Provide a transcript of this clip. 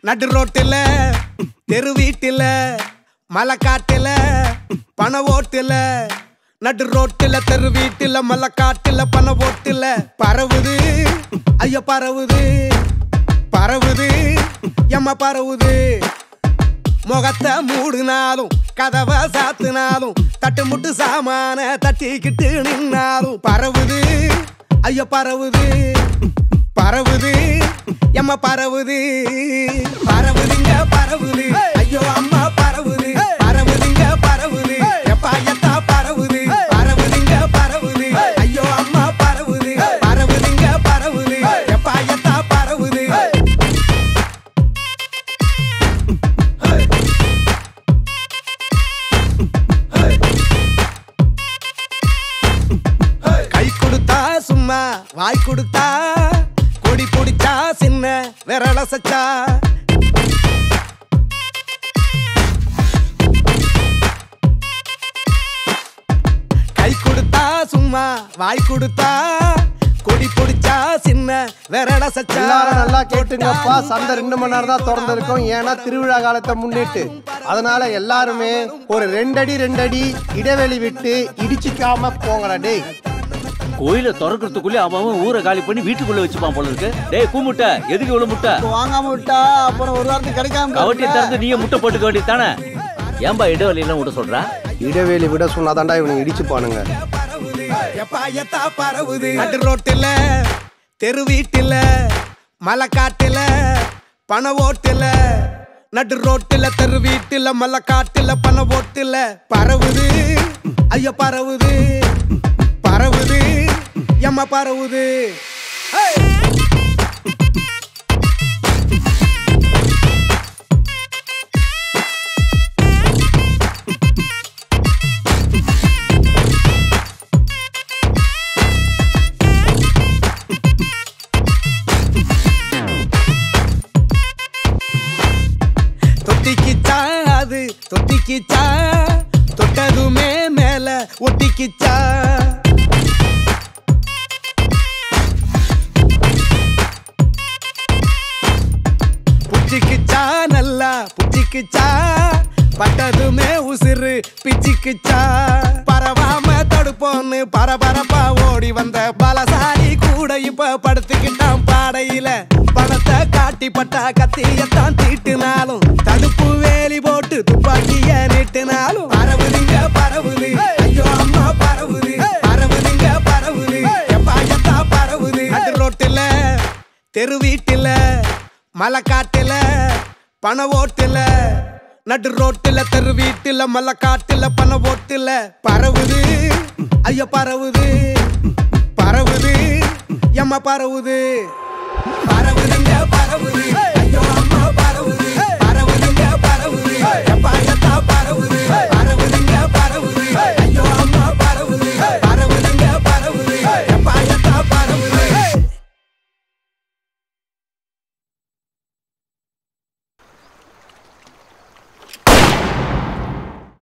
நடு ரோட்டுல தெரு வீட்டுல மலை காட்டுல பண ஓட்டுல நடு ரோட்டுல தெரு வீட்டுல மலை காட்டுல பண ஓட்டுல பரவுது ஐயோ பரவுது பரவுது எம்ம பரவுது முகத்தை மூடினாலும் கதவை சாத்தினாலும் தட்டு முட்டு சாமான தட்டிக்கிட்டு நின்னாலும் பரவுது ஐயோ பரவுது பரவுது எம்ம பரவுது பரவுதுங்க பரவுது ஐயோ அம்மா பரவுது பரவுதுங்க பரவுது எப்பா எத்தா பரவுது பரவுதுங்க பரவுது ஐயோ அம்மா பரவுது பரவுதுங்க பரவுது எப்பா எத்தா பரவுது கை கொடுத்தா சும்மா வாய் கொடுத்தா கொடி பிடிச்சா சின்ன விரல சச்சா கை கொடுத்தா சும்மா வாய் கொடுத்தா கொடி பிடிச்சா சின்ன விரல சச்சா எல்லாரும் நல்லா கேட்டுங்கப்பா சந்தை ரெண்டு மணி நேரம் தான் திறந்து இருக்கும் ஏன்னா திருவிழா காலத்தை முன்னிட்டு அதனால எல்லாருமே ஒரு ரெண்டடி ரெண்டடி இடைவெளி விட்டு இடிச்சிக்காம போங்கடா டேய் கோயில திறக்கிறதுக்குள்ளே அவன் அவன் ஊரை காலி பண்ணி வீட்டுக்குள்ள வச்சுப்பான் போல இருக்கு டேய் கூமுட்டை எதுக்கு இவ்வளவு முட்டை வாங்காம விட்டா அப்புறம் ஒரு வாரத்துக்கு கிடைக்காம கவட்டியை திறந்து நீயே முட்டை போட்டுக்க வேண்டியது தானே ஏன்பா இடைவெளியெல்லாம் விட சொல்றா இடைவெளி விட சொன்னாதான்டா இவனுங்க இடிச்சுப்பானுங்க எப்பா எத்தா பரவுது நடு ரோட்டுல தெரு வீட்டுல மலை காட்டுல பண ஓட்டுல நடு ரோட்டுல தெரு வீட்டுல மலை காட்டுல பண ஓட்டுல பரவுது ஐயோ பரவுது பரவுது எம்ம பரவுது தொட்டிக்கிச்சா அது தொட்டிக்கிச்சா தொட்டதுமே மேல ஒட்டிக்கிச்சா புச்சிக்கிச்சா நல்லா புச்சிக்கிச்சா பட்டதுமே உசிறு பிச்சிக்கிச்சா பரவாம தடுப்போன்னு பரபரப்பா ஓடி வந்த பலசாரி கூட இப்ப படுத்துக்கிட்டான் பாடையில பணத்தை காட்டி பட்டா கத்தியத்தான் தீட்டுனாலும் தடுப்பு வேலி போட்டு துப்பாக்கிய நீட்டுனாலும் பரவுதுங்க பரவுது ஐயோ அம்மா பரவுது பரவுதுங்க பரவுது எப்பா எத்தா பரவுது நடு ரோட்டுல தெரு வீட்டுல மலை காட்டுல பண ஓட்டுல நடு ரோட்டுல தெரு வீட்டுல மலை காட்டுல பண ஓட்டுல பரவுது ஐயோ பரவுது பரவுது எம்ம பரவுது பரவுதுங்க பரவுது